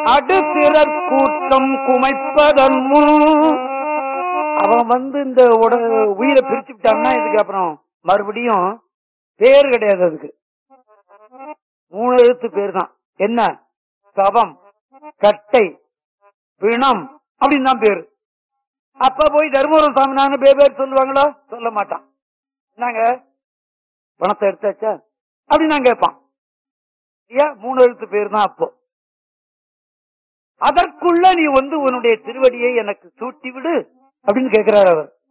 அடுத்திறற் கூட்டம் குமைப்பதன் முன் அவன் வந்து இந்த உட உயிரை பிரிச்சு விட்டான்னா இதுக்கு அப்புறம் மறுபடியும் பேர் கிடையாது அதுக்கு மூணு எழுத்து பேர் தான் என்ன சவம் கட்டை பிணம் அப்படின்னு தான் பேரு அப்ப போய் தர்மபுரம் சாமி நாங்க பேர் சொல்லுவாங்களோ சொல்ல மாட்டான் நாங்க பணத்தை எடுத்தாச்சா அப்படின்னு நான் கேட்பான் ஏன் மூணு எழுத்து பேர் தான் அப்போ அதற்குள்ள நீ வந்து உன்னுடைய திருவடியை எனக்கு சூட்டி விடு அப்படின்னு கேட்கிறார் அவர்